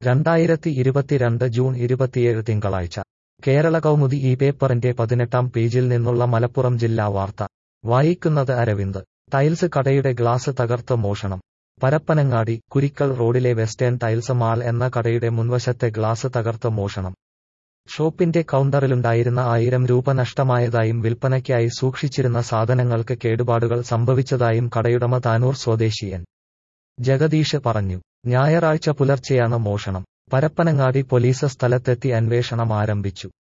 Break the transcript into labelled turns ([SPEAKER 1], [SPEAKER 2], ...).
[SPEAKER 1] രണ്ടായിരത്തി ഇരുപത്തിരണ്ട് ജൂൺ ഇരുപത്തിയേഴ് തിങ്കളാഴ്ച കേരള കൗമുദി ഈ പേപ്പറിന്റെ പതിനെട്ടാം പേജിൽ നിന്നുള്ള മലപ്പുറം ജില്ലാ വാർത്ത വായിക്കുന്നത് അരവിന്ദ് ടൈൽസ് കടയുടെ ഗ്ലാസ് തകർത്ത് മോഷണം പരപ്പനങ്ങാടി കുരിക്കൽ റോഡിലെ വെസ്റ്റേൺ ടൈൽസ് മാൾ എന്ന കടയുടെ മുൻവശത്തെ ഗ്ലാസ് തകർത്ത് മോഷണം ഷോപ്പിന്റെ കൗണ്ടറിലുണ്ടായിരുന്ന ആയിരം രൂപ നഷ്ടമായതായും വിൽപ്പനയ്ക്കായി സൂക്ഷിച്ചിരുന്ന സാധനങ്ങൾക്ക് കേടുപാടുകൾ സംഭവിച്ചതായും കടയുടമ താനൂർ സ്വദേശി എൻ ജഗദീഷ് പറഞ്ഞു ഞായറാഴ്ച പുലർച്ചെയാണ് മോഷണം പരപ്പനങ്ങാടി പോലീസ് സ്ഥലത്തെത്തി അന്വേഷണം ആരംഭിച്ചു